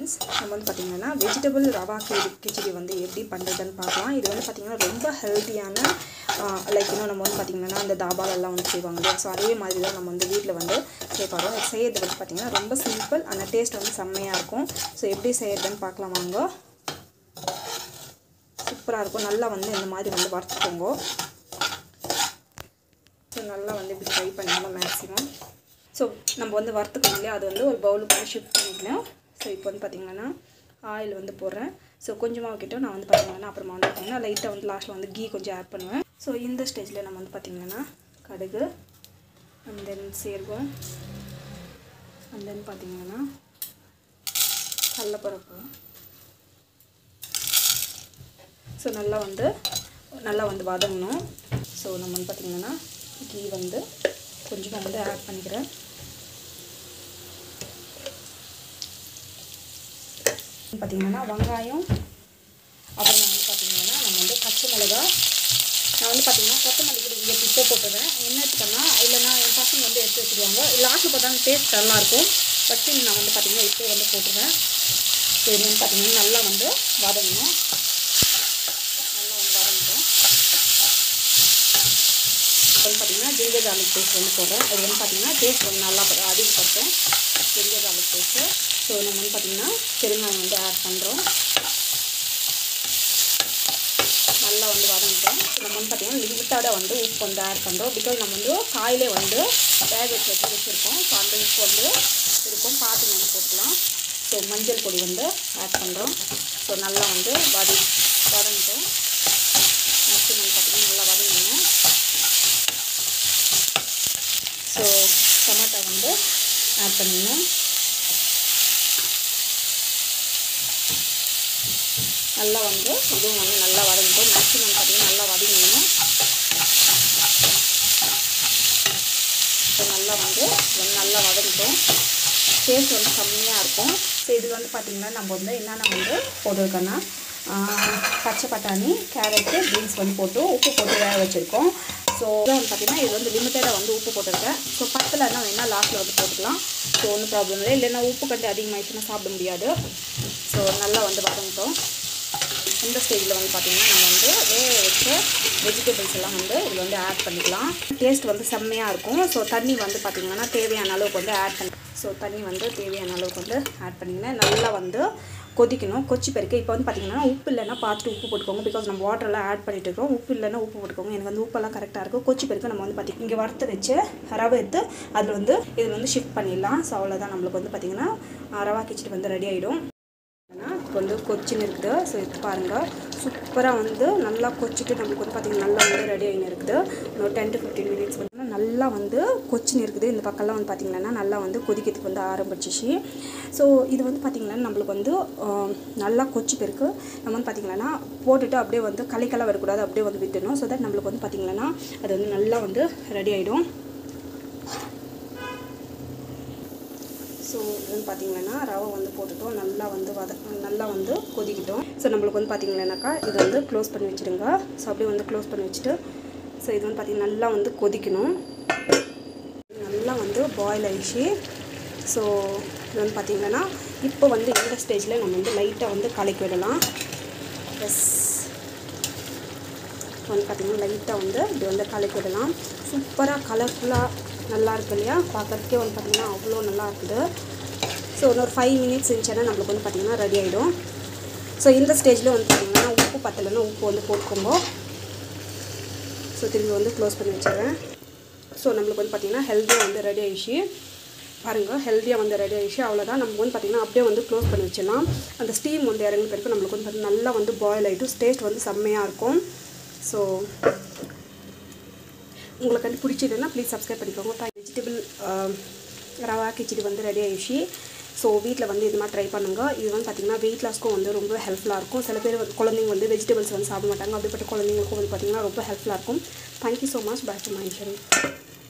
friends நம்ம வந்து பார்த்திங்கன்னா வெஜிடபிள் ரவா கிச்சடி கிச்சடி வந்து எப்படி பண்ணுறதுன்னு பார்க்கலாம் இது வந்து பார்த்திங்கன்னா ரொம்ப ஹெல்த்தியான லைக் இன்னும் நம்ம வந்து பார்த்திங்கன்னா இந்த தாபாலெல்லாம் வந்து செய்வாங்க இல்லையா ஸோ அதே மாதிரி தான் நம்ம வந்து வீட்டில் வந்து செய்யப்போகிறோம் இது செய்யறது வந்து பார்த்திங்கன்னா ரொம்ப சிம்பிள் ஆனால் டேஸ்ட் வந்து செம்மையாக இருக்கும் ஸோ எப்படி செய்யறதுன்னு பார்க்கலாம் வாங்க சூப்பராக இருக்கும் நல்லா வந்து இந்த மாதிரி வந்து வறுத்துக்கோங்க ஸோ நல்லா வந்து இப்படி ஃப்ரை பண்ணிடலாம் மேக்ஸிமம் ஸோ நம்ம வந்து வறுத்துக்கணும் இல்லையா அது வந்து ஒரு பவுலுக்கு வந்து ஷிஃப்ட் பண்ணிக்கலாம் ஸோ இப்போ வந்து பார்த்திங்கன்னா ஆயில் வந்து போடுறேன் ஸோ கொஞ்சமாக வைக்கிட்டோம் நான் வந்து பார்த்திங்கன்னா அப்புறமா வந்து பார்த்திங்கன்னா லைட்டாக வந்து லாஸ்ட்டில் வந்து கீ கொஞ்சம் ஆட் பண்ணுவேன் ஸோ இந்த ஸ்டேஜில் நம்ம வந்து பார்த்திங்கன்னா கடுகு அண்ட் தென் சீரகம் அண்ட் தென் பார்த்திங்கன்னா கடலப்பருப்பு ஸோ நல்லா வந்து நல்லா வந்து வதங்கணும் ஸோ நம்ம வந்து பார்த்திங்கன்னா கீ வந்து கொஞ்சமாக வந்து ஆட் பண்ணிக்கிறேன் பார்த்திங்கன்னா வெங்காயம் அப்புறம் வந்து பார்த்திங்கன்னா நம்ம வந்து பச்சை மிளகா நான் வந்து பார்த்திங்கன்னா கொத்தமல்லி கூட இங்கே இப்போ போட்டுறேன் என்ன எடுத்துக்கன்னா இல்லைனா என் பசங்க வந்து எடுத்து வச்சுருவாங்க லாஸ்ட்டில் பார்த்தா டேஸ்ட் நல்லாயிருக்கும் ஃபஸ்ட்டு நான் வந்து பார்த்திங்கன்னா இப்போ வந்து போட்டுருவேன் ஸோ இது வந்து பார்த்திங்கன்னா நல்லா வந்து வதங்கணும் நல்லா வந்து வதங்கிட்டோம் வந்து பார்த்திங்கன்னா ஜிஞ்சர் கார்லிக் பேஸ்ட் வந்து போடுறேன் இது வந்து பார்த்திங்கன்னா டேஸ்ட் வந்து நல்லா அதிகப்படுத்தும் ஜிஞ்சர் கார்லிக் பேஸ்ட்டு ஸோ நம்ம வந்து பார்த்திங்கன்னா பெருங்காயம் வந்து ஆட் பண்ணுறோம் நல்லா வந்து வதங்கிட்டோம் நம்ம வந்து பார்த்திங்கன்னா லிமிட்டடாக வந்து உப்பு வந்து ஆட் பண்ணுறோம் பிகாஸ் நம்ம வந்து காயிலே வந்து வேக வச்சு வச்சு வச்சுருக்கோம் ஸோ அந்த உப்பு வந்து இருக்கும் பார்த்து நம்ம போட்டுக்கலாம் ஸோ மஞ்சள் பொடி வந்து ஆட் பண்ணுறோம் ஸோ நல்லா வந்து வதி வதங்கிட்டோம் மேக்ஸிமம் பார்த்திங்கன்னா நல்லா வதங்கிங்க ஸோ டொமேட்டோ வந்து ஆட் பண்ணிடணும் நல்லா வந்து இதுவும் வந்து நல்லா வதங்கட்டும் மேக்ஸிமம் பார்த்திங்கன்னா நல்லா வதங்கணும் ஸோ நல்லா வந்து நல்லா வதங்கட்டும் டேஸ்ட் வந்து கம்மியாக இருக்கும் ஸோ இது வந்து பார்த்திங்கன்னா நம்ம வந்து என்னென்ன வந்து போட்டிருக்கோன்னா பச்சை பட்டாணி கேரட்டு பீன்ஸ் வந்து போட்டு உப்பு போட்டு வேக வச்சுருக்கோம் ஸோ வந்து பார்த்திங்கன்னா இது வந்து லிமிட்டடாக வந்து உப்பு போட்டிருக்கேன் ஸோ பத்தலைன்னா வேணால் லாஸ்ட்டில் வந்து போட்டுக்கலாம் ஸோ ஒன்றும் ப்ராப்ளம் இல்லை இல்லைன்னா உப்பு கண்டு அதிகமாகிடுச்சுன்னா சாப்பிட முடியாது ஸோ நல்லா வந்து வதங்கிட்டோம் இந்த ஸ்டேஜில் வந்து பார்த்திங்கன்னா நம்ம வந்து வேக வச்ச வெஜிடபிள்ஸ் எல்லாம் வந்து இதில் வந்து ஆட் பண்ணிக்கலாம் டேஸ்ட் வந்து செம்மையாக இருக்கும் ஸோ தண்ணி வந்து பார்த்திங்கன்னா தேவையான அளவுக்கு வந்து ஆட் பண்ணி ஸோ தண்ணி வந்து தேவையான அளவுக்கு வந்து ஆட் பண்ணிங்கன்னா நல்லா வந்து கொதிக்கணும் கொச்சி பெருக்கு இப்போ வந்து பார்த்திங்கன்னா உப்பு இல்லைன்னா பார்த்துட்டு உப்பு போட்டுக்கோங்க பிகாஸ் நம்ம வாட்டர்லாம் ஆட் பண்ணிட்டு இருக்கோம் உப்பு இல்லைன்னா உப்பு போட்டுக்கோங்க எனக்கு வந்து உப்பெல்லாம் கரெக்டாக இருக்கும் கொச்சி பெருக்கு நம்ம வந்து பார்த்திங்கன்னா இங்கே வறுத்து வச்சு ரவை எடுத்து அதில் வந்து இது வந்து ஷிஃப்ட் பண்ணிடலாம் ஸோ அவ்வளோதான் நம்மளுக்கு வந்து பார்த்திங்கன்னா ரவா கிச்சடி வந்து ரெடி ஆகிடும் இப்போ வந்து கொச்சின்னு இருக்குது ஸோ இது பாருங்கள் சூப்பராக வந்து நல்லா கொச்சிட்டு நம்மளுக்கு வந்து பார்த்திங்கன்னா நல்லா வந்து ரெடி ஆகின்னு இருக்குது இன்னும் டென் டு ஃபிஃப்டீன் மினிட்ஸ் வந்து நல்லா வந்து கொச்சின்னு இருக்குது இந்த பக்கம்லாம் வந்து பார்த்திங்கன்னா நல்லா வந்து கொதிக்கிறதுக்கு வந்து ஆரம்பிச்சிச்சு ஸோ இது வந்து பார்த்திங்கன்னா நம்மளுக்கு வந்து நல்லா கொச்சி பெருக்கு நம்ம வந்து பார்த்திங்கன்னா போட்டுட்டு அப்படியே வந்து கலைக்கெல்லாம் வரக்கூடாது அப்படியே வந்து விட்டுணும் ஸோ தட் நம்மளுக்கு வந்து பார்த்திங்கன்னா அது வந்து நல்லா வந்து ரெடி ஆகிடும் ஸோ இது வந்து பார்த்திங்கன்னா ரவை வந்து போட்டுட்டோம் நல்லா வந்து வத நல்லா வந்து கொதிக்கிட்டோம் ஸோ நம்மளுக்கு வந்து பார்த்திங்கன்னாக்கா இது வந்து க்ளோஸ் பண்ணி வச்சுடுங்க ஸோ அப்படியே வந்து க்ளோஸ் பண்ணி வச்சுட்டு ஸோ இது வந்து பார்த்திங்கன்னா நல்லா வந்து கொதிக்கணும் நல்லா வந்து பாயில் ஆயிடுச்சு ஸோ இது வந்து பார்த்திங்கன்னா இப்போ வந்து இந்த ஸ்டேஜில் நம்ம வந்து லைட்டாக வந்து கலக்கி விடலாம் எஸ் வந்து பார்த்திங்கன்னா லைட்டாக வந்து இது வந்து கலக்கி விடலாம் சூப்பராக கலர்ஃபுல்லாக நல்லா இருக்கு இல்லையா பார்க்குறதுக்கே வந்து பார்த்திங்கன்னா அவ்வளோ நல்லா இருக்குது ஸோ இன்னொரு ஃபைவ் மினிட்ஸ் இருந்துச்சுன்னா நம்மளுக்கு வந்து பார்த்திங்கன்னா ரெடி ஆகிடும் ஸோ இந்த ஸ்டேஜில் வந்து பார்த்திங்கன்னா உப்பு பத்தலைன்னா உப்பு வந்து போட்டுக்கோங்க ஸோ திரும்பி வந்து க்ளோஸ் பண்ணி வச்சிடுறேன் ஸோ நம்மளுக்கு வந்து பார்த்திங்கன்னா ஹெல்த்தியாக வந்து ரெடி ஆகிடுச்சு பாருங்கள் ஹெல்த்தியாக வந்து ரெடி ஆகிடுச்சு அவ்வளோதான் நம்ம வந்து பார்த்திங்கன்னா அப்படியே வந்து க்ளோஸ் பண்ணி வச்சிடலாம் அந்த ஸ்டீம் வந்து இறங்கின பிறகு நம்மளுக்கு வந்து பார்த்திங்கன்னா நல்லா வந்து பாயில் ஆகிட்டு டேஸ்ட் வந்து செம்மையாக இருக்கும் ஸோ உங்களுக்கு வந்து பிடிச்சதுன்னா ப்ளீஸ் சப்ஸ்கிரைப் பண்ணிக்கோங்க வெஜிடபிள் ரவா கிச்சடி வந்து ரெடி ஆயிடுச்சு ஸோ வீட்டில் வந்து இது மாதிரி ட்ரை பண்ணுங்கள் இது வந்து பார்த்திங்கன்னா வெயிட் லாஸ்க்கும் வந்து ரொம்ப ஹெல்ப்ஃபுல்லாக இருக்கும் சில பேர் வந்து குழந்தைங்க வந்து வெஜிடபிள்ஸ் வந்து சாப்பிட மாட்டாங்க அப்படிப்பட்ட குழந்தைங்களுக்கும் வந்து பார்த்திங்கன்னா ரொம்ப ஹெல்ப்ஃபுல்லாக இருக்கும் thank you so much bye to mind